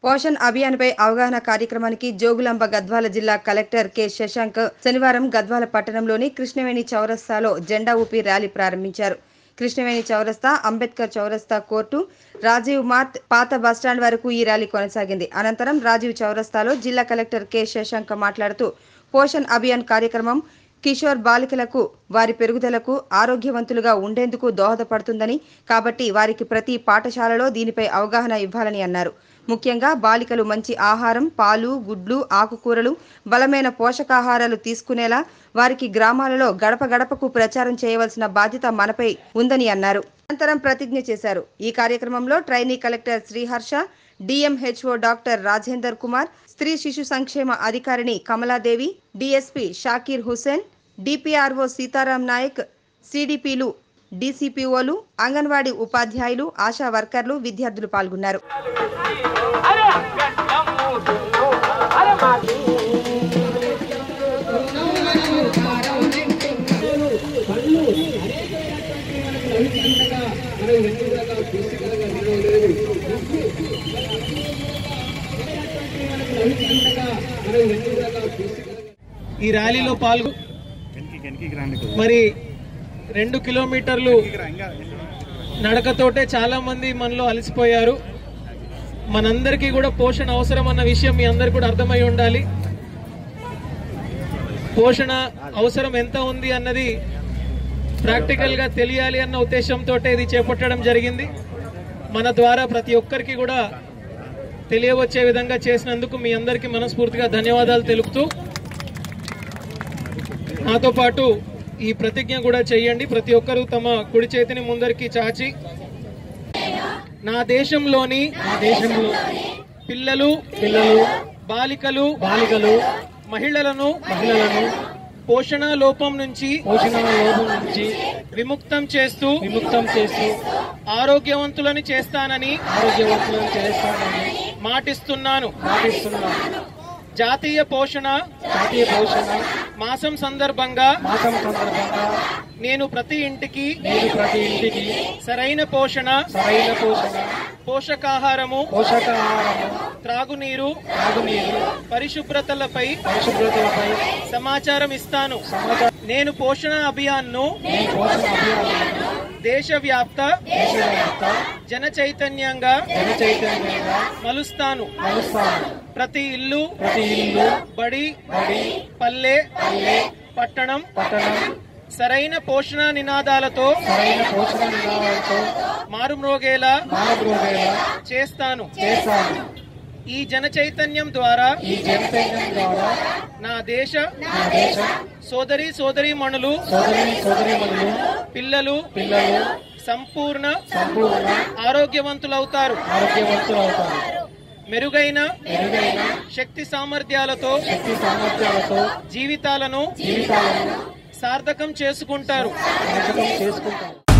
పోషణ్ అభియాన్పై అవగాహన కార్యక్రమానికి జోగులాంబ గద్వాల జిల్లా కలెక్టర్ కె శశాంక్ శనివారం గద్వాల పట్టణంలోని కృష్ణవేణి చౌరస్తాలో జెండా ఊపి ర్యాలీ ప్రారంభించారు కృష్ణవేణి చౌరస్తా అంబేద్కర్ చౌరస్తా కోర్టు రాజీవ్ మార్ట్ పాత బస్టాండ్ వరకు ఈ ర్యాలీ కొనసాగింది అనంతరం రాజీవ్ చౌరస్తాలో జిల్లా కలెక్టర్ కె శశాంక్ మాట్లాడుతూ పోషణ్ అభియాన్ కార్యక్రమం కిషోర్ బాలికలకు వారి పెరుగుదలకు ఆరోగ్యవంతులుగా ఉండేందుకు దోహదపడుతుందని కాబట్టి వారికి ప్రతి పాఠశాలలో దీనిపై అవగాహన ఇవ్వాలని అన్నారు ముఖ్యంగా బాలికలు మంచి ఆహారం పాలు గుడ్లు ఆకుకూరలు బలమైన పోషకాహారాలు తీసుకునేలా వారికి గ్రామాలలో గడప గడపకు ప్రచారం చేయవలసిన బాధ్యత మనపై ఉందని అన్నారు అనంతరం ప్రతిజ్ఞ చేశారు ఈ కార్యక్రమంలో trainee collector Sriharsha DMHO doctor Rajender Kumar స్త్రీ శిశు సంక్షేమ అధికారిణి కమలాదేవి డిఎస్పి షాకీర్ హుసేన్ డిపిఆర్ఓ సీతారాం నాయక్ సిడిపిలు డిసిపిఓలు అంగన్వాడీ ఉపాధ్యాయులు ఆశా వర్కర్లు విద్యార్థులు పాల్గొన్నారు అరే గడ్డము అరే మాది ఈ ర్యాలీలో పాల్గొ మరి రెండు కిలోమీటర్లు నడకతోటే చాలా మంది మనలో అలసిపోయారు మనందరికీ కూడా పోషణ అవసరం అన్న విషయం మీ అందరికి కూడా అర్థమై ఉండాలి పోషణ అవసరం ఎంత ఉంది అన్నది ప్రాక్టికల్ గా తెలియాలి అన్న ఉద్దేశంతో ఇది చేపట్టడం జరిగింది మన ద్వారా ప్రతి ఒక్కరికి కూడా తెలియవచ్చే విధంగా చేసినందుకు మీ అందరికీ మనస్ఫూర్తిగా ధన్యవాదాలు తెలుపుతూ నాతో పాటు ఈ ప్రతిజ్ఞ కూడా చేయండి ప్రతి ఒక్కరూ తమ కుడి చేతిని ముందరికి చాచి నా దేశంలోని నా దేశంలో పిల్లలు పిల్లలు బాలికలు బాలికలు మహిళలను మహిళలను పోషణ లోపం నుంచి పోషణ లోపం నుంచి విముక్తం చేస్తూ విముక్తం చేస్తూ ఆరోగ్యవంతులని చేస్తానని ఆరోగ్యవంతులను చేస్తానని మాటిస్తున్నాను మాటిస్తున్నాను జాతీయ పోషణ జాతీయ పోషణ మాసం సందర్భంగా మాసం సందర్భంగా నేను ప్రతి ఇంటికి నేను ప్రతి ఇంటికి సరైన పోషణ సరైన పోషణ పోషకాహారము పోషకాహారము త్రాగునీరు త్రాగునీరు పరిశుభ్రతలపై పరిశుభ్రతలపై సమాచారం ఇస్తాను నేను పోషణ అభియాన్ను పోషణ అభియాన్ దేశవ్యాప్త దేశవ్యాప్త జన చైతన్యంగా జన చైతన్యంగా మలుస్తాను మలుస్తాను ప్రతి ఇల్లు ప్రతి ఇల్లు బడి బడి పల్లె పల్లె పట్టణం పట్టణం సరైన పోషణ నినాదాలతో సరైన పోషణ నినాదాలతో మారుమ్రోగేలా మారుమ్రోగేలా చేస్తాను చేస్తాను ఈ జన చైతన్యం ద్వారా ఈ జన చైతన్యం ద్వారా నా దేశ నా దేశ సోదరి సోదరి మణులు సోదరి సోదరి మణులు పిల్లలు పిల్లలు సంపూర్ణ సంపూర్ణ ఆరోగ్యవంతులవుతారు ఆరోగ్యవంతులవుతారు మెరుగైన మెరుగైన శక్తి సామర్థ్యాలతో శక్తి సామర్థ్యాలతో జీవితాలను జీవితాలను సార్థకం చేసుకుంటారు సార్థకం చేసుకుంటారు